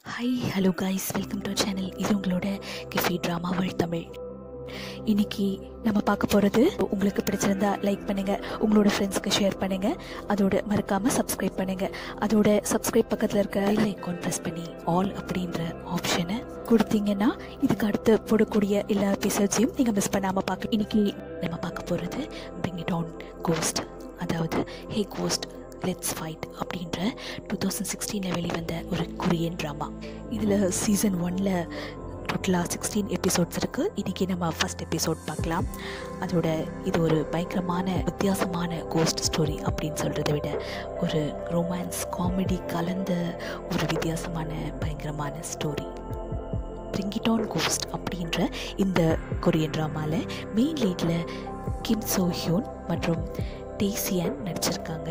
hi hello guys welcome to channel இது உங்களோட கிஃபி drama world Tamil இன்னைக்கு நம்ம பார்க்க போகிறது உங்களுக்கு பிடிச்சிருந்தா லைக் பண்ணுங்கள் உங்களோட ஃப்ரெண்ட்ஸ்க்கு ஷேர் பண்ணுங்கள் அதோட மறக்காமல் சப்ஸ்கிரைப் பண்ணுங்கள் அதோட சப்ஸ்கிரைப் பக்கத்தில் இருக்க பெல் ஐக்கான் ப்ரெஸ் பண்ணி ஆல் அப்படின்ற ஆப்ஷனை கொடுத்தீங்கன்னா இதுக்கு அடுத்து போடக்கூடிய எல்லா எபிசோட்ஸையும் நீங்கள் மிஸ் பண்ணாமல் பார்க்க இன்னைக்கு நம்ம பார்க்க போகிறது பிரிங் இட் ஆன் கோஸ்ட் அதாவது ஹே கோஸ்ட் லெட்ஸ் ஃபைட் அப்படின்ற டூ தௌசண்ட் சிக்ஸ்டீனில் வெளிவந்த ஒரு கொரியன் ட்ராமா இதில் சீசன் ஒனில் டோட்டலாக சிக்ஸ்டீன் எபிசோட்ஸ் இருக்குது இன்றைக்கி நம்ம ஃபஸ்ட் எபிசோட் பார்க்கலாம் அதோட இது ஒரு பயங்கரமான வித்தியாசமான கோஸ்ட் ஸ்டோரி அப்படின்னு சொல்கிறத விட ஒரு ரொமான்ஸ் காமெடி கலந்த ஒரு வித்தியாசமான பயங்கரமான ஸ்டோரி பிரிங்கிட்டான் கோஸ்ட் அப்படின்ற இந்த கொரியன் ட்ராமாவில் மெயின் லீடில் கிம் சோ ஹியோன் மற்றும் டேசியன் நடிச்சிருக்காங்க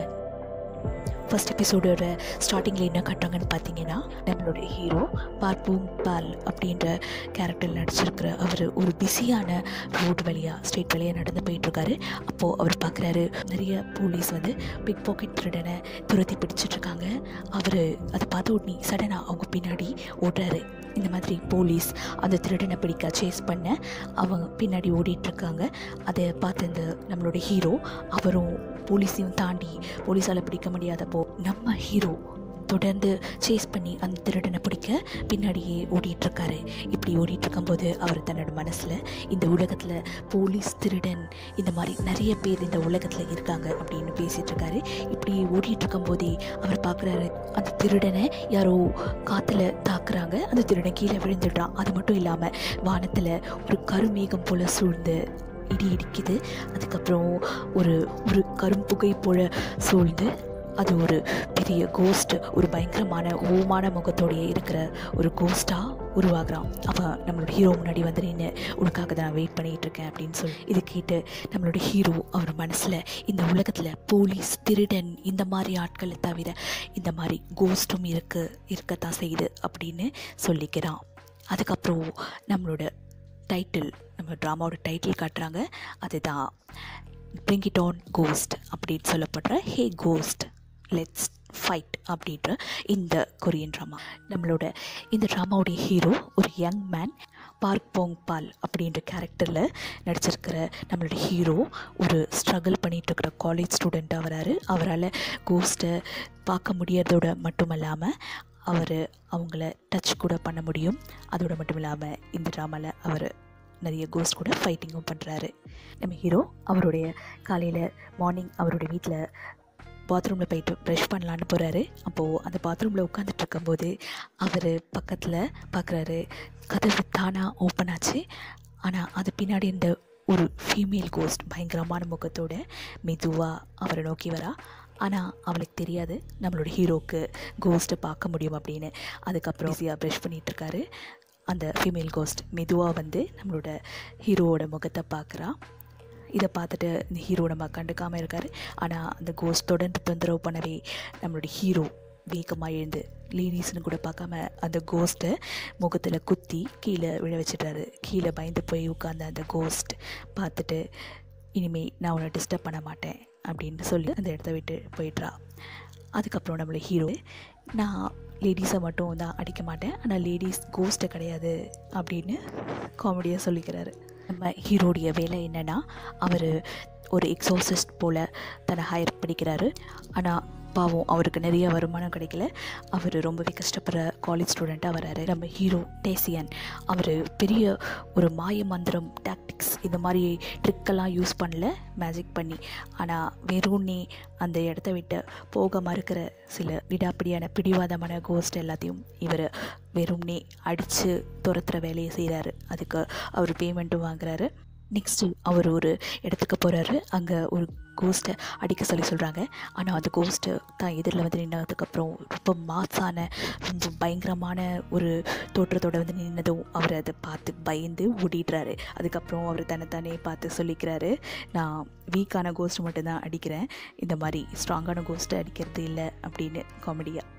ஃபர்ஸ்ட் எபிசோடோட ஸ்டார்டிங்கில் என்ன காட்டுறாங்கன்னு பார்த்தீங்கன்னா நம்மளோட ஹீரோ பார்ப்போம் பால் அப்படின்ற கேரக்டர் நடிச்சிருக்கிற அவர் ஒரு பிஸியான ரோடு வழியாக ஸ்ட்ரீட் வழியாக நடந்து போயிட்டுருக்காரு அப்போது அவர் பார்க்குறாரு நிறைய போலீஸ் வந்து பிக் பாக்கெட் திருடனை துரத்தி பிடிச்சிட்ருக்காங்க அவர் அதை பார்த்த உடனே சடனாக அவங்க பின்னாடி ஓடுறாரு இந்த மாதிரி போலீஸ் அந்த திருடனை பிடிக்க சேஸ் பண்ண அவங்க பின்னாடி ஓடிட்டுருக்காங்க அதை பார்த்து இந்த நம்மளோட ஹீரோ அவரும் போலீஸையும் தாண்டி போலீஸால் பிடிக்க முடியாதப்போ நம்ம ஹீரோ தொடர்ந்து சேஸ் பண்ணி அந்த திருடனை பிடிக்க பின்னாடியே ஓடிட்டுருக்காரு இப்படி ஓடிட்டு இருக்கும்போது அவர் தன்னோட மனசில் இந்த உலகத்தில் போலீஸ் திருடன் இந்த மாதிரி நிறைய பேர் இந்த உலகத்தில் இருக்காங்க அப்படின்னு பேசிகிட்டு இருக்காரு இப்படி ஓடிட்டு இருக்கும்போதே அவர் பார்க்குறாரு அந்த திருடனை யாரோ காற்றுல தாக்குறாங்க அந்த திருடன் கீழே விழுந்துடுறான் அது மட்டும் இல்லாமல் வானத்தில் ஒரு கருமேகம் போல் சூழ்ந்து இடி இடிக்குது அதுக்கப்புறம் ஒரு ஒரு கரும்புகை போல சூழ்ந்து அது ஒரு பெரிய கோஸ்ட் ஒரு பயங்கரமான ஓமான முகத்தோடைய இருக்கிற ஒரு கோஸ்ட்டாக உருவாகிறான் அவன் நம்மளோட ஹீரோ முன்னாடி வந்து நின்று உனக்காக தான் நான் வெயிட் பண்ணிகிட்டு இருக்கேன் அப்படின்னு சொல்லி இது கேட்டு நம்மளோட ஹீரோ அவர் மனசில் இந்த உலகத்தில் போலீஸ் திருடன் இந்த மாதிரி ஆட்களை தவிர இந்த மாதிரி கோஸ்ட்டும் இருக்கு இருக்கத்தான் செய்யுது அப்படின்னு சொல்லிக்கிறான் அதுக்கப்புறம் நம்மளோட டைட்டில் நம்ம ட்ராமாவோட டைட்டில் காட்டுறாங்க அதுதான் பிரிங் இட் ஆன் கோஸ்ட் அப்படின்னு சொல்லப்படுற ஹே கோஸ்ட் லெட்ஸ் ஃபைட் அப்படின்ற இந்த கொரியன் ட்ராமா நம்மளோட இந்த ட்ராமாவுடைய ஹீரோ ஒரு young man Park Bong Pal அப்படின்ற கேரக்டரில் நடிச்சிருக்கிற நம்மளோட ஹீரோ ஒரு ஸ்ட்ரகிள் பண்ணிகிட்ருக்கிற காலேஜ் ஸ்டூடெண்ட்டாக வராரு அவரால் கோஸ்ட்டை பார்க்க முடியறதோட மட்டும் இல்லாமல் அவர் அவங்கள டச் கூட பண்ண முடியும் அதோட மட்டும் இல்லாமல் இந்த ட்ராமாவில் அவர் நிறைய கோஸ்ட் கூட ஃபைட்டிங்கும் பண்ணுறாரு நம்ம ஹீரோ அவருடைய காலையில் மார்னிங் அவருடைய வீட்டில் பாத்ரூமில் போயிட்டு ப்ரஷ் பண்ணலான்னு போகிறாரு அப்போது அந்த பாத்ரூமில் உட்காந்துட்டு இருக்கும்போது அவர் பக்கத்தில் பார்க்குறாரு கதவு தானாக ஓப்பன் ஆச்சு ஆனால் அது பின்னாடி இந்த ஒரு ஃபீமேல் கோஸ்ட் பயங்கரமான முகத்தோட மெதுவாக அவரை நோக்கி வரா ஆனால் அவளுக்கு தெரியாது நம்மளோட ஹீரோக்கு கோஸ்ட்டை பார்க்க முடியும் அப்படின்னு அதுக்கப்புறம் ஈஸியாக ப்ரஷ் பண்ணிகிட்ருக்காரு அந்த ஃபீமேல் கோஸ்ட் மெதுவாக வந்து நம்மளோட ஹீரோவோட முகத்தை பார்க்குறா இதை பார்த்துட்டு இந்த ஹீரோ நம்ம கண்டுக்காமல் இருக்கார் ஆனால் அந்த கோஸ்ட் தொடர்ந்து தொந்தரவு பண்ணவே நம்மளோட ஹீரோ வேகமாக எழுந்து லேடிஸ்னு கூட பார்க்காம அந்த கோஸ்ட்டை முகத்தில் குத்தி கீழே விழ வச்சிட்டாரு கீழே பயந்து போய் உட்காந்த அந்த கோஸ்ட் பார்த்துட்டு இனிமேல் நான் உன்னை டிஸ்டர்ப் பண்ண மாட்டேன் அப்படின்னு சொல்லி அந்த இடத்த விட்டு போயிட்றா அதுக்கப்புறம் நம்மளோட ஹீரோ நான் லேடிஸை மட்டும் தான் அடிக்க மாட்டேன் ஆனால் லேடிஸ் கோஸ்ட்டை கிடையாது அப்படின்னு காமெடியாக சொல்லிக்கிறாரு நம்ம ஹீரோடைய வேலை என்னென்னா அவர் ஒரு எக்ஸோசிஸ்ட் போல் தன்னை ஹையர் படிக்கிறாரு ஆனால் பாவம் அவருக்கு நிறைய வருமானம் கிடைக்கல அவர் ரொம்பவே கஷ்டப்படுற காலேஜ் ஸ்டூடெண்ட்டாக வராரு நம்ம ஹீரோ டேசியன் அவர் பெரிய ஒரு மாய மந்திரம் டாக்டிக்ஸ் இந்த மாதிரி ட்ரிக்கெல்லாம் யூஸ் பண்ணல மேஜிக் பண்ணி ஆனால் வெறும்னே அந்த இடத்த விட்டு போக மறுக்கிற சில விடாப்பிடியான பிடிவாதமான கோஸ்ட் எல்லாத்தையும் இவர் வெறும்னே அடித்து துரத்துற வேலையை செய்கிறாரு அதுக்கு அவர் பேமெண்ட்டும் வாங்குறாரு நெக்ஸ்ட்டு அவர் ஒரு இடத்துக்கு போகிறாரு அங்கே ஒரு கோஸ்ட்டை அடிக்க சொல்லி சொல்கிறாங்க ஆனால் அந்த கோஸ்ட்டு தான் எதிரில் வந்து நின்னதுக்கப்புறம் ரொம்ப மாசான ரொம்ப பயங்கரமான ஒரு தோற்றத்தோட வந்து நின்னதும் அவர் அதை பார்த்து பயந்து ஓடிடுறாரு அதுக்கப்புறம் அவர் தன்னைத்தானே பார்த்து சொல்லிக்கிறாரு நான் வீக்கான கோஸ்ட் மட்டும்தான் அடிக்கிறேன் இந்த மாதிரி ஸ்ட்ராங்கான கோஸ்ட்டை அடிக்கிறது இல்லை அப்படின்னு காமெடியாக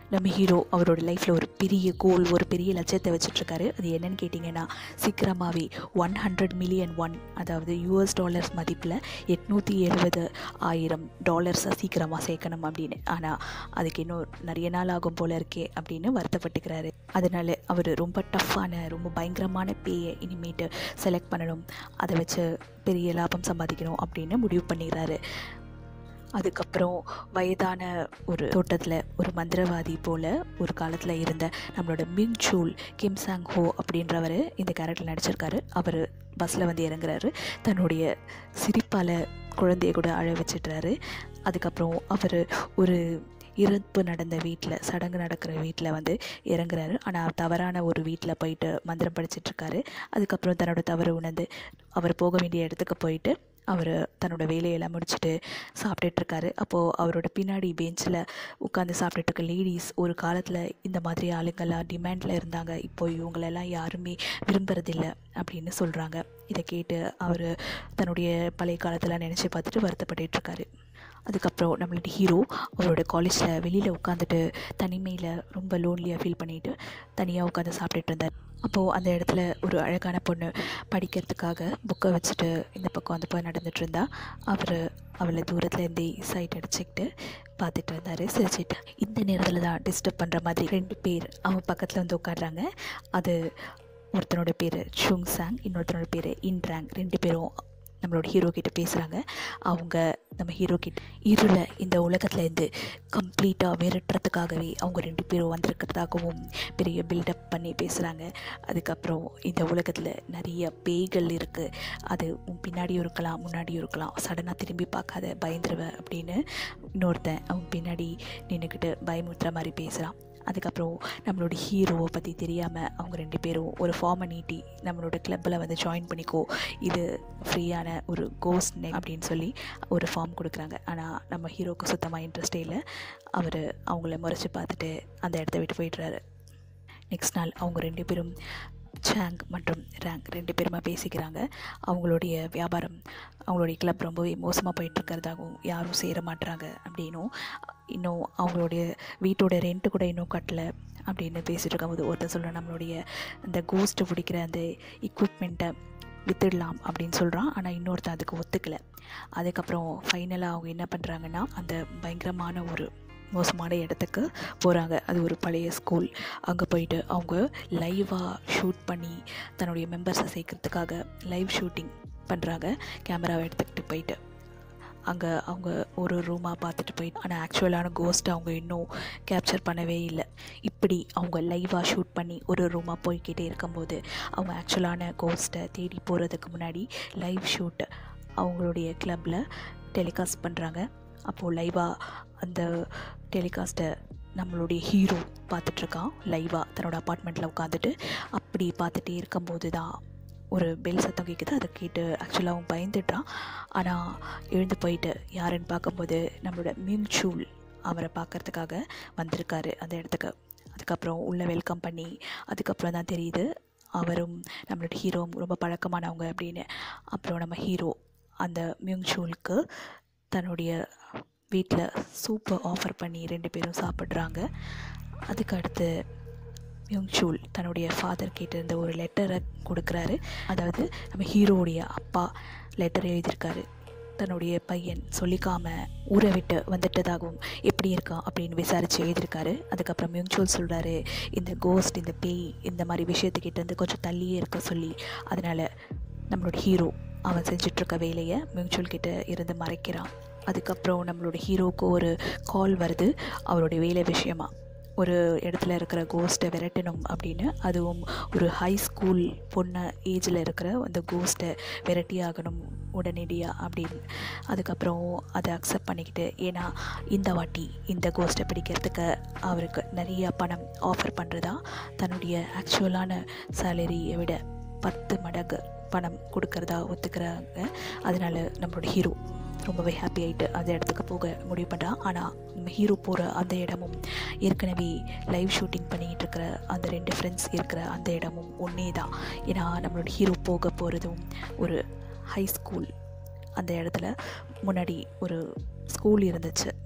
நம்ம ஹீரோ அவரோட லைஃப்பில் ஒரு பெரிய கோல் ஒரு பெரிய லட்சியத்தை வச்சுட்ருக்காரு அது என்னன்னு கேட்டிங்கன்னா சீக்கிரமாகவே ஒன் ஹண்ட்ரட் மில்லியன் ஒன் அதாவது யூஎஸ் டாலர்ஸ் மதிப்பில் எட்நூற்றி எழுபது ஆயிரம் டாலர்ஸை சீக்கிரமாக சேர்க்கணும் அப்படின்னு ஆனால் அதுக்கு இன்னும் நிறைய நாள் ஆகும் போல இருக்கே அப்படின்னு வருத்தப்பட்டுக்கிறாரு அதனால அவர் ரொம்ப டஃப்பான ரொம்ப பயங்கரமான பேயை இனிமேட்டு செலக்ட் பண்ணணும் அதை வச்சு பெரிய லாபம் சம்பாதிக்கணும் அப்படின்னு முடிவு பண்ணிடுறாரு அதுக்கப்புறம் வயதான ஒரு தோட்டத்தில் ஒரு மந்திரவாதி போல் ஒரு காலத்தில் இருந்த நம்மளோட மிங் சூல் கிம் சாங் ஹோ அப்படின்றவர் இந்த கேரக்டர் நடிச்சிருக்காரு அவர் பஸ்ஸில் வந்து இறங்குறாரு தன்னுடைய சிரிப்பால் குழந்தைய கூட அழ வச்சிடுறாரு அதுக்கப்புறம் அவர் ஒரு இறப்பு நடந்த வீட்டில் சடங்கு நடக்கிற வீட்டில் வந்து இறங்குறாரு ஆனால் தவறான ஒரு வீட்டில் போயிட்டு மந்திரம் படிச்சிட்ருக்காரு அதுக்கப்புறம் தன்னோட தவறு உணர்ந்து அவர் போக வேண்டிய இடத்துக்கு போயிட்டு அவர் தன்னோட வேலையெல்லாம் முடிச்சுட்டு சாப்பிட்டுட்ருக்காரு அப்போது அவரோட பின்னாடி பெஞ்சில் உட்காந்து சாப்பிட்டுட்டு இருக்க லேடிஸ் ஒரு காலத்தில் இந்த மாதிரி ஆளுங்கள்லாம் டிமாண்டில் இருந்தாங்க இப்போ இவங்களெல்லாம் யாருமே விரும்புறதில்ல அப்படின்னு சொல்கிறாங்க இதை கேட்டு அவர் தன்னுடைய பழைய காலத்தில் நினச்சி பார்த்துட்டு வருத்தப்பட்டுட்ருக்காரு அதுக்கப்புறம் நம்மளோட ஹீரோ அவரோட காலேஜில் வெளியில் உட்காந்துட்டு தனிமையில் ரொம்ப லோன்லியாக ஃபீல் பண்ணிட்டு தனியாக உட்காந்து சாப்பிட்டுட்டு இருந்தார் அப்போது அந்த இடத்துல ஒரு அழகான பொண்ணு படிக்கிறதுக்காக புக்கை வச்சுட்டு இந்த பக்கம் அந்த பக்கம் நடந்துட்டு இருந்தா அவர் அவளை தூரத்தில் இருந்தே சைட் அடிச்சுக்கிட்டு பார்த்துட்டு இருந்தார் சிரிச்சிட்டு இந்த நேரத்தில் தான் டிஸ்டர்ப் பண்ணுற மாதிரி ரெண்டு பேர் அவன் பக்கத்தில் வந்து உட்காடுறாங்க அது ஒருத்தனோட பேர் சுங் சாங் இன்னொருத்தனோட பேர் இன்ட்ராங் ரெண்டு பேரும் நம்மளோட ஹீரோ கிட்ட பேசுகிறாங்க அவங்க நம்ம ஹீரோ கிட்ட இருளை இந்த உலகத்துலேருந்து கம்ப்ளீட்டாக விரட்டுறதுக்காகவே அவங்க ரெண்டு பேரும் வந்திருக்கிறதாகவும் பெரிய பில்டப் பண்ணி பேசுகிறாங்க அதுக்கப்புறம் இந்த உலகத்தில் நிறைய பேய்கள் இருக்குது அது உன் பின்னாடியும் இருக்கலாம் முன்னாடியும் இருக்கலாம் சடனாக திரும்பி பார்க்காத பயந்துருவ அப்படின்னு இன்னொருத்தன் அவன் பின்னாடி நின்றுக்கிட்டு பயமுறுத்துற மாதிரி பேசுகிறான் அதுக்கப்புறம் நம்மளோட ஹீரோவை பற்றி தெரியாமல் அவங்க ரெண்டு பேரும் ஒரு ஃபார்மை நீட்டி நம்மளோட கிளப்பில் வந்து ஜாயின் பண்ணிக்கோ இது ஃப்ரீயான ஒரு கோஸ்ட் நேம் அப்படின்னு சொல்லி ஒரு ஃபார்ம் கொடுக்குறாங்க ஆனால் நம்ம ஹீரோவுக்கு சுத்தமாக இன்ட்ரெஸ்டே இல்லை அவர் அவங்கள முறைச்சி பார்த்துட்டு அந்த இடத்த விட்டு போயிடுறாரு நெக்ஸ்ட் நாள் அவங்க ரெண்டு பேரும் சாங் மற்றும் ரேங்க் ரெண்டு பேருமா பேசிக்கிறாங்க அவங்களுடைய வியாபாரம் அவங்களுடைய கிளப் ரொம்பவே மோசமாக போயிட்டுருக்கிறதாகவும் யாரும் சேர மாட்டுறாங்க அப்படின்னும் இன்னும் அவங்களுடைய வீட்டோட ரெண்ட்டு கூட இன்னும் கட்டலை அப்படின்னு பேசிகிட்டு இருக்கும்போது ஒருத்தர் சொல்கிறேன் நம்மளுடைய அந்த கோஸ்ட்டு பிடிக்கிற அந்த எக்யூப்மெண்ட்டை வித்துடலாம் அப்படின்னு சொல்கிறான் ஆனால் இன்னொருத்தன் அதுக்கு ஒத்துக்கலை அதுக்கப்புறம் ஃபைனலாக அவங்க என்ன பண்ணுறாங்கன்னா அந்த பயங்கரமான ஒரு மோசமான இடத்துக்கு போகிறாங்க அது ஒரு பழைய ஸ்கூல் அங்கே போயிட்டு அவங்க லைவாக ஷூட் பண்ணி தன்னுடைய மெம்பர்ஸை சேர்க்கறதுக்காக லைவ் ஷூட்டிங் பண்ணுறாங்க கேமராவை எடுத்துக்கிட்டு போயிட்டு அங்கே அவங்க ஒரு ரூமாக பார்த்துட்டு போயிட்டு ஆனால் ஆக்சுவலான கோஸ்ட்டை அவங்க இன்னும் கேப்சர் பண்ணவே இல்லை இப்படி அவங்க லைவாக ஷூட் பண்ணி ஒரு ரூமாக போய்கிட்டே இருக்கும்போது அவங்க ஆக்சுவலான கோஸ்ட்டை தேடி போகிறதுக்கு முன்னாடி லைவ் ஷூட் அவங்களுடைய கிளப்பில் டெலிகாஸ்ட் பண்ணுறாங்க அப்போது லைவாக அந்த டெலிகாஸ்ட்டை நம்மளுடைய ஹீரோ பார்த்துட்ருக்கான் லைவாக தன்னோட அப்பார்ட்மெண்ட்டில் உட்காந்துட்டு அப்படி பார்த்துட்டே இருக்கும்போது தான் ஒரு பெல் சத்தம் கேட்குது அதை கேட்டு ஆக்சுவலாக அவன் பயந்துட்டான் ஆனால் எழுந்து போயிட்டு யாருன்னு பார்க்கும்போது நம்மளோட மியூச்சூல் அவரை பார்க்கறதுக்காக வந்திருக்காரு அந்த இடத்துக்கு அதுக்கப்புறம் உள்ளே வெல்கம் பண்ணி அதுக்கப்புறம் தான் தெரியுது அவரும் நம்மளோட ஹீரோவும் ரொம்ப பழக்கமானவங்க அப்படின்னு அப்புறம் நம்ம ஹீரோ அந்த மியூங்ஷூலுக்கு தன்னுடைய வீட்டில் சூப்பை ஆஃபர் பண்ணி ரெண்டு பேரும் சாப்பிட்றாங்க அதுக்கு அடுத்து மியூங்ஷூல் தன்னுடைய ஃபாதர் கேட்டிருந்த ஒரு லெட்டரை கொடுக்குறாரு அதாவது நம்ம ஹீரோவுடைய அப்பா லெட்டர் எழுதியிருக்காரு தன்னுடைய பையன் சொல்லிக்காம ஊரை விட்டு வந்துட்டதாகவும் எப்படி இருக்கான் அப்படின்னு விசாரித்து எழுதியிருக்காரு அதுக்கப்புறம் மியூச்சுவல் சொல்கிறாரு இந்த கோஸ்ட் இந்த பேய் இந்த மாதிரி விஷயத்துக்கிட்ட இருந்து கொஞ்சம் தள்ளியே இருக்க சொல்லி அதனால் நம்மளோட ஹீரோ அவன் செஞ்சிட்ருக்க வேலையை மியூச்சுவல் கிட்ட இருந்து மறைக்கிறான் அதுக்கப்புறம் நம்மளோட ஹீரோவுக்கு ஒரு கால் வருது அவருடைய வேலை விஷயமா ஒரு இடத்துல இருக்கிற கோஸ்ட்டை விரட்டணும் அப்படின்னு அதுவும் ஒரு ஹை ஸ்கூல் பொண்ணு ஏஜில் இருக்கிற அந்த கோஸ்ட்டை விரட்டி ஆகணும் உடனடியாக அப்படின்னு அதுக்கப்புறம் அதை அக்செப்ட் பண்ணிக்கிட்டு ஏன்னா இந்த வாட்டி இந்த கோஸ்ட்டை பிடிக்கிறதுக்கு அவருக்கு நிறைய பணம் ஆஃபர் பண்ணுறதா தன்னுடைய ஆக்சுவலான சேலரியை விட பத்து மடங்கு பணம் கொடுக்கறதா ஒத்துக்கிறாங்க அதனால் நம்மளோட ஹீரோ ரொம்பவே ஹாப்பி ஆகிட்டு அந்த இடத்துக்கு போக முடிவு பண்ணுறான் ஆனால் நம்ம ஹீரோ போகிற அந்த இடமும் ஏற்கனவே லைவ் ஷூட்டிங் பண்ணிகிட்டு இருக்கிற அந்த ரெண்டு ஃப்ரெண்ட்ஸ் இருக்கிற அந்த இடமும் ஒன்றே தான் ஏன்னா நம்மளோட ஹீரோ போக போகிறதும் ஒரு ஹை ஸ்கூல் அந்த இடத்துல முன்னாடி ஒரு ஸ்கூல் இருந்துச்சு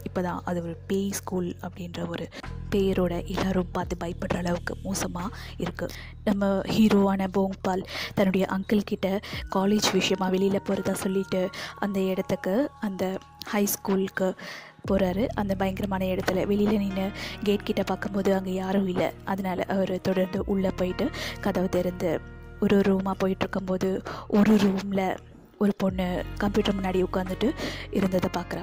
இப்போ தான் அது ஒரு பேய் ஸ்கூல் அப்படின்ற ஒரு பேரோட எல்லாரும் பார்த்து பயப்படுற அளவுக்கு மோசமாக இருக்குது நம்ம ஹீரோவான போங்பால் தன்னுடைய அங்கிள் கிட்ட காலேஜ் விஷயமா வெளியில் போகிறதா சொல்லிட்டு அந்த இடத்துக்கு அந்த ஹை ஸ்கூலுக்கு போகிறாரு அந்த பயங்கரமான இடத்துல வெளியில் நின்று கேட் கிட்ட பார்க்கும்போது அங்கே யாரும் இல்லை அதனால் அவர் தொடர்ந்து உள்ளே போயிட்டு கதவு திறந்து ஒரு ரூமாக போயிட்டு இருக்கும்போது ஒரு ரூமில் ஒரு பொண்ணு கம்ப்யூட்டர் முன்னாடி உட்காந்துட்டு இருந்ததை பார்க்குறா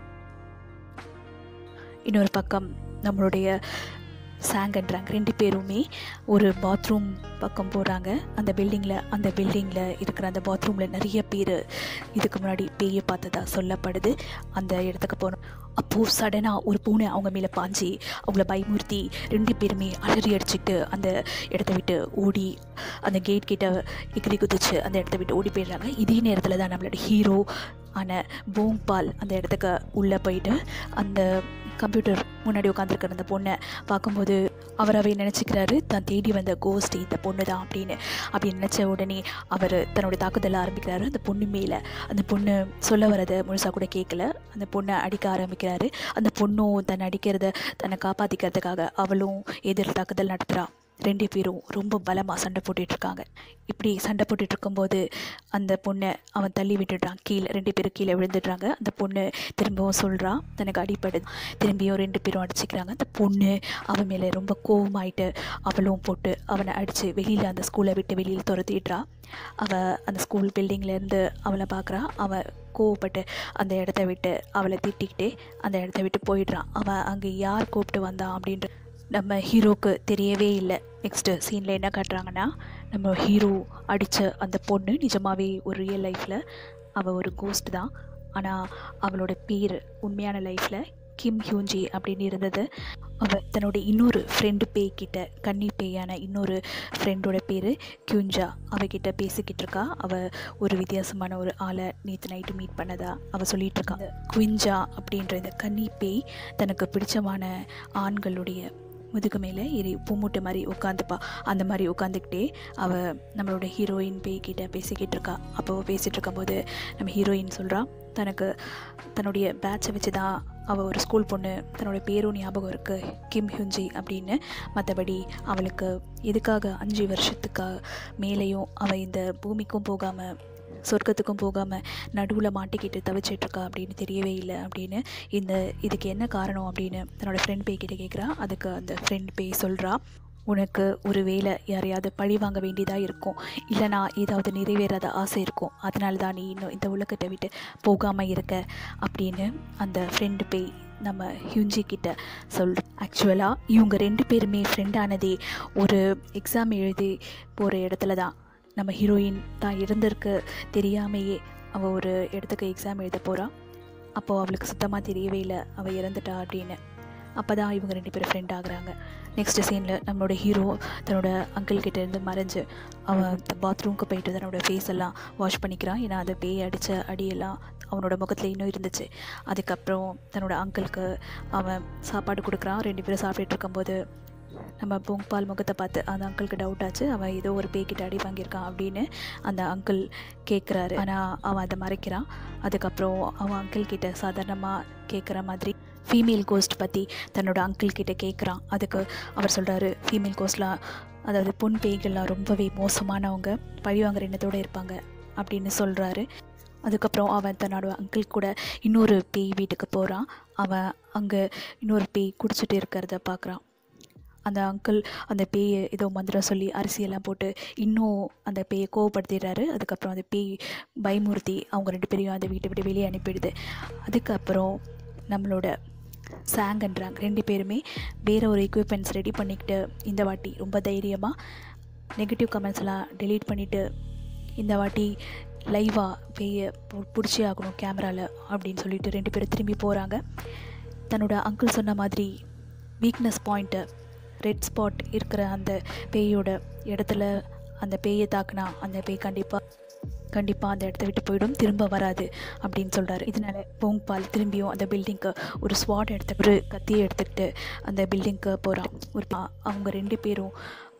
இன்னொரு பக்கம் நம்மளுடைய சாங்கன்றாங்க ரெண்டு பேருமே ஒரு பாத்ரூம் பக்கம் போகிறாங்க அந்த பில்டிங்கில் அந்த பில்டிங்கில் இருக்கிற அந்த பாத்ரூமில் நிறைய பேர் இதுக்கு முன்னாடி பேயை பார்த்ததா சொல்லப்படுது அந்த இடத்துக்கு போனோம் அப்போது சடனாக ஒரு பூனை அவங்க மேலே பாஞ்சி அவங்கள பயமுறுத்தி ரெண்டு பேருமே அலறி அடிச்சுட்டு அந்த இடத்த விட்டு ஓடி அந்த கேட் கிட்ட எகிரி குதிச்சு அந்த இடத்த விட்டு ஓடி போயிடுறாங்க இதே நேரத்தில் தான் நம்மளோட ஹீரோ ஆன போங்பால் அந்த இடத்துக்கு உள்ளே போயிட்டு அந்த கம்ப்யூட்டர் முன்னாடி உட்காந்துருக்கிற அந்த பொண்ணை பார்க்கும்போது அவராகவே நினச்சிக்கிறாரு தான் தேடி வந்த கோஸ்ட் இந்த பொண்ணு தான் அப்படின்னு அப்படி நினச்ச உடனே அவர் தன்னோட தாக்குதலை ஆரம்பிக்கிறாரு அந்த பொண்ணு மேலே அந்த பொண்ணு சொல்ல வரதை முழுசாக கூட கேட்கல அந்த பொண்ணை அடிக்க ஆரம்பிக்கிறாரு அந்த பொண்ணும் தன்னை அடிக்கிறத தன்னை காப்பாற்றிக்கிறதுக்காக அவளும் எதிர் தாக்குதல் நடத்துகிறா ரெண்டு பேரும் ரொம்ப பலமாக சண்டை போட்டுட்டு இருக்காங்க இப்படி சண்டை போட்டுட்டு இருக்கும்போது அந்த பொண்ணை அவன் தள்ளி விட்டுடுறான் கீழே ரெண்டு பேரும் கீழே விழுந்துடுறாங்க அந்த பொண்ணு திரும்பவும் சொல்கிறா தனக்கு அடிப்படுது திரும்பியும் ரெண்டு பேரும் அடிச்சுக்கிறாங்க அந்த பொண்ணு அவன் மேலே ரொம்ப கோவமாயிட்டு அவளும் போட்டு அவனை அடித்து வெளியில் அந்த ஸ்கூலை விட்டு வெளியில் துரத்திடுறா அவள் அந்த ஸ்கூல் பில்டிங்லேருந்து அவளை பார்க்குறா அவன் கோவப்பட்டு அந்த இடத்த விட்டு அவளை திட்டிக்கிட்டே அந்த இடத்த விட்டு போயிடுறான் அவன் அங்கே யார் கூப்பிட்டு வந்தான் அப்படின்ற நம்ம ஹீரோக்கு தெரியவே இல்லை நெக்ஸ்ட்டு சீனில் என்ன காட்டுறாங்கன்னா நம்ம ஹீரோ அடித்த அந்த பொண்ணு நிஜமாகவே ஒரு ரியல் லைஃப்பில் அவள் ஒரு கோஸ்ட் தான் ஆனால் அவளோட பேர் உண்மையான லைஃப்பில் கிம் ஹியூஞ்சி அப்படின்னு இருந்தது அவள் தன்னோட இன்னொரு ஃப்ரெண்டு பேய் கிட்ட கன்னி பேயான இன்னொரு ஃப்ரெண்டோட பேர் கியூஞ்சா அவகிட்ட பேசிக்கிட்டு இருக்கா அவள் ஒரு வித்தியாசமான ஒரு ஆளை நேற்று நைட்டு மீட் பண்ணதா அவள் சொல்லிட்டு இருக்கா அந்த குவிஞ்சா அப்படின்ற இந்த கன்னி பேய் தனக்கு பிடிச்சமான ஆண்களுடைய முதுகு மேலே ஏறி பூமூட்டை மாதிரி உட்காந்துப்பா அந்த மாதிரி உட்காந்துக்கிட்டே அவள் நம்மளோட ஹீரோயின் பேய்கிட்ட பேசிக்கிட்டு இருக்கா அப்போ பேசிகிட்டு இருக்கும்போது நம்ம ஹீரோயின் சொல்கிறா தனக்கு தன்னுடைய பேட்சை வச்சு தான் அவள் ஒரு ஸ்கூல் பொண்ணு தன்னோட பேரும் ஞாபகம் இருக்குது கிம் ஹுஞ்சி அப்படின்னு மற்றபடி அவளுக்கு எதுக்காக அஞ்சு வருஷத்துக்கு மேலேயும் அவள் இந்த பூமிக்கும் போகாமல் சொர்க்கத்துக்கும் போகாமல் நடுவில் மாட்டிக்கிட்டு தவிச்சிட்ருக்கா அப்படின்னு தெரியவே இல்லை அப்படின்னு இந்த இதுக்கு என்ன காரணம் அப்படின்னு தன்னோட ஃப்ரெண்ட் பேய் கிட்ட கேட்குறா அதுக்கு அந்த ஃப்ரெண்ட் பேய் சொல்கிறா உனக்கு ஒரு வேலை யாரையாவது பழி வாங்க வேண்டியதாக இருக்கும் இல்லைனா ஏதாவது நிறைவேறாத ஆசை இருக்கும் அதனால தான் நீ இன்னும் இந்த உலகத்தை விட்டு போகாமல் இருக்க அப்படின்னு அந்த ஃப்ரெண்டு பேய் நம்ம ஹியூஞ்சி கிட்ட சொல் ஆக்சுவலாக இவங்க ரெண்டு பேருமே ஃப்ரெண்டானதே ஒரு எக்ஸாம் எழுதி போகிற இடத்துல தான் நம்ம ஹீரோயின் தான் இருந்திருக்கு தெரியாமையே அவள் ஒரு இடத்துக்கு எக்ஸாம் எழுத போகிறான் அப்போது அவளுக்கு சுத்தமாக தெரியவே இல்லை அவள் இறந்துட்டா அப்படின்னு அப்போ தான் இவங்க ரெண்டு பேரும் ஃப்ரெண்ட் ஆகுறாங்க நெக்ஸ்ட் சீனில் நம்மளோட ஹீரோ தன்னோட அங்கிள் கிட்ட இருந்து மறைஞ்சு அவன் பாத்ரூம்க்கு போயிட்டு தன்னோட ஃபேஸ் எல்லாம் வாஷ் பண்ணிக்கிறான் ஏன்னா அது பேய் அடித்த அடியெல்லாம் அவனோட முகத்தில் இன்னும் இருந்துச்சு அதுக்கப்புறம் தன்னோட அங்கிளுக்கு அவன் சாப்பாடு கொடுக்குறான் ரெண்டு பேரும் சாப்பிட்டுட்டு இருக்கும்போது நம்ம பொங்பால் முகத்தை பார்த்து அந்த அங்கிளுக்கு டவுட் ஆச்சு அவன் ஏதோ ஒரு பேய்கிட்ட அடி வாங்கியிருக்கான் அப்படின்னு அந்த அங்கிள் கேட்குறாரு ஆனால் அவன் அதை மறைக்கிறான் அதுக்கப்புறம் அவன் அங்கிள் கிட்ட சாதாரணமாக கேட்குற மாதிரி ஃபீமேல் கோஸ்ட் பற்றி தன்னோட அங்கிள் கிட்ட கேட்குறான் அதுக்கு அவர் சொல்கிறாரு ஃபீமேல் கோஸ்ட்லாம் அதாவது பொன் பேய்கள்லாம் ரொம்பவே மோசமானவங்க பழி வாங்குற எண்ணத்தோடு இருப்பாங்க அப்படின்னு சொல்கிறாரு அதுக்கப்புறம் அவன் தன்னோட அங்கிள் கூட இன்னொரு பேய் வீட்டுக்கு போகிறான் அவன் அங்கே இன்னொரு பேய் குடிச்சிட்டு இருக்கிறத பார்க்குறான் அந்த அங்கிள் அந்த பேயை ஏதோ மந்திரம் சொல்லி அரிசியெல்லாம் போட்டு இன்னும் அந்த பேயை கோவப்படுத்திடுறாரு அதுக்கப்புறம் அந்த பேய் பயமுறுத்தி அவங்க ரெண்டு பேரையும் அந்த வீட்டை விட்டு வெளியே அனுப்பிடுது அதுக்கப்புறம் நம்மளோட சாங்கன்றாங்க ரெண்டு பேருமே வேறு ஒரு எக்யூப்மெண்ட்ஸ் ரெடி பண்ணிக்கிட்டு இந்த வாட்டி ரொம்ப தைரியமாக நெகட்டிவ் கமெண்ட்ஸ் எல்லாம் டெலீட் பண்ணிவிட்டு இந்த வாட்டி லைவாக பேயை பிடிச்சி ஆகணும் கேமராவில் அப்படின்னு சொல்லிட்டு ரெண்டு பேரும் திரும்பி போகிறாங்க தன்னோட அங்கிள் சொன்ன மாதிரி வீக்னஸ் பாயிண்ட்டை ரெட் ஸ்பாட் இருக்கிற அந்த பேயோட இடத்துல அந்த பேயை தாக்குனா அந்த பேய் கண்டிப்பாக கண்டிப்பாக அந்த இடத்த விட்டு போயிடும் திரும்ப வராது அப்படின்னு சொல்கிறாரு இதனால போங்பால் திரும்பியும் அந்த பில்டிங்க்கு ஒரு ஸ்வாட் எடுத்து ஒரு கத்தியை எடுத்துக்கிட்டு அந்த பில்டிங்க்கு போகிறான் ஒரு பா- அவங்க ரெண்டு பேரும்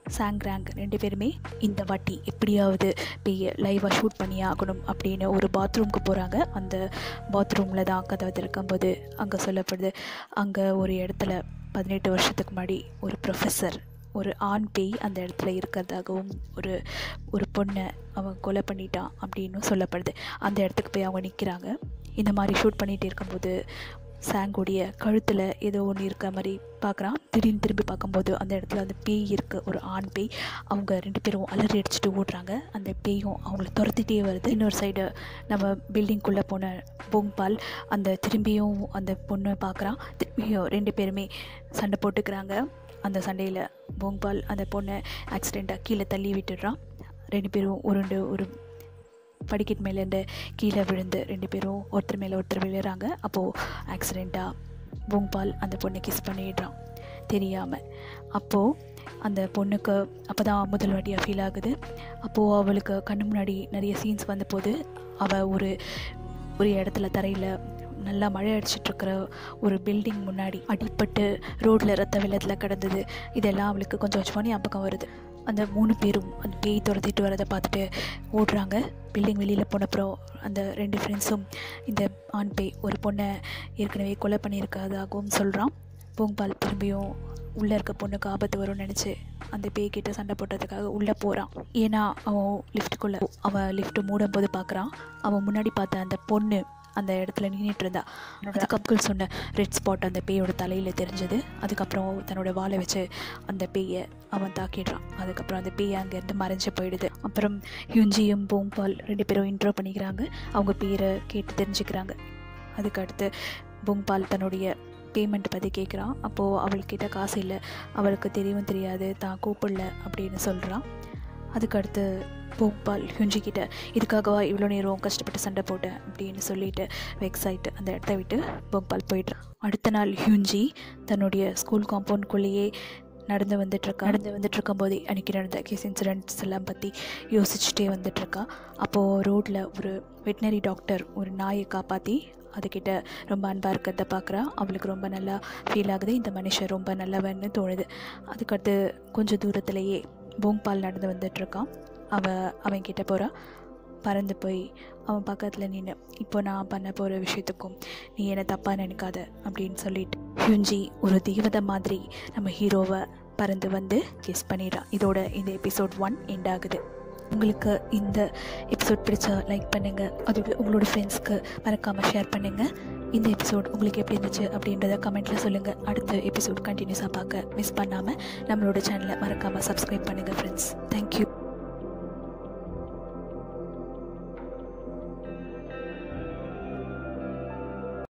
சாங்ராங் ரெண்டு பேருமே இந்த வாட்டி எப்படியாவது போய் லைவாக ஷூட் பண்ணி ஆகணும் அப்படின்னு ஒரு பாத்ரூம்க்கு போகிறாங்க அந்த பாத்ரூமில் தான் கதவை திறக்கும்போது அங்கே சொல்லப்படுது அங்கே ஒரு இடத்துல பதினெட்டு வருஷத்துக்கு முன்னாடி ஒரு ப்ரொஃபஸர் ஒரு ஆண் பேய் அந்த இடத்துல இருக்கிறதாகவும் ஒரு ஒரு பொண்ணை அவன் கொலை பண்ணிட்டான் அப்படின்னு சொல்லப்படுது அந்த இடத்துக்கு போய் அவங்க நிற்கிறாங்க இந்த மாதிரி ஷூட் பண்ணிகிட்டு இருக்கும்போது சாங்குடைய கழுத்தில் ஏதோ ஒன்று இருக்க மாதிரி பார்க்குறான் திடீர்னு திரும்பி பார்க்கும்போது அந்த இடத்துல அந்த பேய் இருக்க ஒரு ஆண் பேய் அவங்க ரெண்டு பேரும் அலறி அடிச்சுட்டு ஓடுறாங்க அந்த பேயும் அவங்கள துரத்திட்டே வருது இன்னொரு சைடு நம்ம பில்டிங்குள்ளே போன போங்பால் அந்த திரும்பியும் அந்த பொண்ணை பார்க்குறான் திரும்பியும் ரெண்டு பேருமே சண்டை போட்டுக்கிறாங்க அந்த சண்டையில் போங்பால் அந்த பொண்ணை ஆக்சிடெண்ட்டாக கீழே தள்ளி விட்டுடுறான் ரெண்டு பேரும் உருண்டு ஒரு படிக்கட் மேலேருந்து கீழே விழுந்து ரெண்டு பேரும் ஒருத்தர் மேலே ஒருத்தர் விழுறாங்க அப்போது ஆக்சிடெண்ட்டாக பூங்பால் அந்த பொண்ணை கிஸ் பண்ணிடுறான் தெரியாமல் அப்போது அந்த பொண்ணுக்கு அப்போ தான் முதல் வாட்டியாக ஃபீல் ஆகுது அப்போது அவளுக்கு கண்ணு முன்னாடி நிறைய சீன்ஸ் வந்தபோது அவள் ஒரு ஒரு இடத்துல தரையில் நல்லா மழை அடிச்சிட்ருக்கிற ஒரு பில்டிங் முன்னாடி அடிப்பட்டு ரோட்டில் ரத்த வெள்ளத்தில் கிடந்தது இதெல்லாம் அவளுக்கு கொஞ்சம் கொஞ்சமாக ஞாபகம் வருது அந்த மூணு பேரும் அந்த பேய் துரத்திட்டு வரதை பார்த்துட்டு ஓடுறாங்க பில்டிங் வெளியில் போனப்புறம் அந்த ரெண்டு ஃப்ரெண்ட்ஸும் இந்த ஆண் பேய் ஒரு பொண்ணை ஏற்கனவே கொலை பண்ணியிருக்காதாகவும் சொல்கிறான் பூங்பால் திரும்பியும் உள்ளே இருக்க பொண்ணுக்கு ஆபத்து வரும்னு நினச்சி அந்த பேய்கிட்ட சண்டை போட்டதுக்காக உள்ளே போகிறான் ஏன்னா அவன் லிஃப்ட்டுக்குள்ளே அவன் லிஃப்ட்டு மூடும் போது பார்க்குறான் அவன் முன்னாடி பார்த்த அந்த பொண்ணு அந்த இடத்துல நின்றுட்டு இருந்தா அதுக்கு அப்துல் சொன்ன ரெட் ஸ்பாட் அந்த பேயோட தலையில் தெரிஞ்சது அதுக்கப்புறம் தன்னோட வாழை வச்சு அந்த பேயை அவன் தாக்கிடுறான் அதுக்கப்புறம் அந்த பேய் அங்கேருந்து மறைஞ்சு போயிடுது அப்புறம் ஹியூஞ்சியும் போங்பால் ரெண்டு பேரும் இன்ட்ரோ பண்ணிக்கிறாங்க அவங்க பேரை கேட்டு தெரிஞ்சுக்கிறாங்க அதுக்கு அடுத்து போங்பால் தன்னுடைய பேமெண்ட் பற்றி கேட்குறான் அப்போது அவள்கிட்ட காசு இல்லை அவளுக்கு தெரியவும் தெரியாது தான் கூப்பிடல அப்படின்னு சொல்கிறான் அதுக்கடுத்து போக்பால் ஹுஞ்சி கிட்ட இதுக்காகவா இவ்வளோ நேரம் கஷ்டப்பட்டு சண்டை போட்டேன் அப்படின்னு சொல்லிட்டு வெக்ஸ் ஆகிட்டு அந்த இடத்த விட்டு போக்பால் போயிடுறான் அடுத்த நாள் ஹுஞ்சி தன்னுடைய ஸ்கூல் காம்பவுண்ட்குள்ளேயே நடந்து வந்துட்டுருக்கா நடந்து வந்துட்டு இருக்கும்போதே அன்றைக்கி நடந்த கேஸ் இன்சிடென்ட்ஸ் எல்லாம் பற்றி யோசிச்சுட்டே வந்துட்டுருக்கா அப்போது ரோட்டில் ஒரு வெட்டினரி டாக்டர் ஒரு நாயை காப்பாற்றி அதுக்கிட்ட ரொம்ப அன்பாக இருக்கிறத பார்க்குறா அவளுக்கு ரொம்ப நல்லா ஃபீல் ஆகுது இந்த மனுஷன் ரொம்ப நல்லவன்னு தோணுது அதுக்கடுத்து கொஞ்சம் தூரத்துலேயே போங்பால் நடந்து வந்துட்டுருக்கான் அவள் அவன் கிட்ட போகிறா பறந்து போய் அவன் பக்கத்தில் நின்று இப்போ நான் பண்ண போகிற விஷயத்துக்கும் நீ என்னை தப்பாக நினைக்காத அப்படின்னு சொல்லிட்டு ஹுஞ்சி ஒரு தெய்வத மாதிரி நம்ம ஹீரோவை பறந்து வந்து கிஸ் பண்ணிடுறான் இதோட இந்த எபிசோட் ஒன் எண்ட் ஆகுது உங்களுக்கு இந்த எபிசோட் பிடிச்சா லைக் பண்ணுங்கள் அதோட உங்களோட ஃப்ரெண்ட்ஸ்க்கு மறக்காமல் ஷேர் பண்ணுங்கள் இந்த எபிசோட் உங்களுக்கு எப்படி இருந்துச்சு அப்படின்றத கமெண்ட்டில் சொல்லுங்கள் அடுத்த எபிசோட் கண்டினியூஸாக பார்க்க மிஸ் பண்ணாமல் நம்மளோட சேனலை மறக்காமல் சப்ஸ்கிரைப் பண்ணுங்கள் ஃப்ரெண்ட்ஸ் தேங்க்யூ